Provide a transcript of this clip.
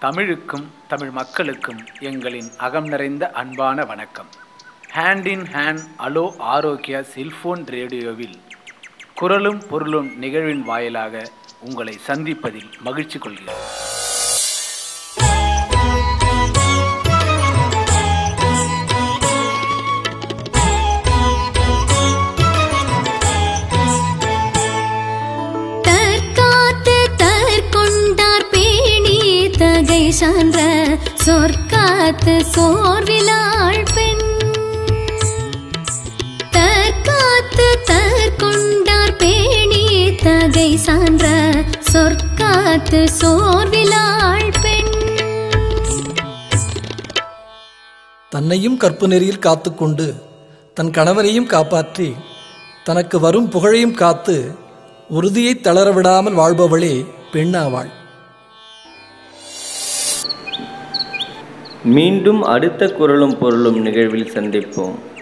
தமிழுக்கும் தமிழ் மக்களுக்கும் எங்களின் அகம் நிறைந்த அன்பான வணக்கம் hand in hand hello Arokia cellphone ரேடியோவில் குரலும் பொருளும் நிகழ்வின் வாயிலாக உங்களை சந்திப்பதில் மகிழ்ச்சி கொள்கிறேன் தற்காத்து தற்கொண்டார் பேணி தகை சான்ற சொற்காத்து சோர்விலாள் பெண் தற்காத்து தற்கொண்டார் பேணி தகை சான்ற சொற்காத்து சோர்விலாள் பெண் தன்னையும் கற்பு நெறியில் காத்துக்கொண்டு தன் கணவனையும் காப்பாற்றி தனக்கு வரும் புகழையும் காத்து உறுதியை தளரவிடாமல் வாழ்பவளே பெண்ணாவாள் மீண்டும் அடுத்த குரலும் பொருளும் நிகழ்வில் சந்திப்போம்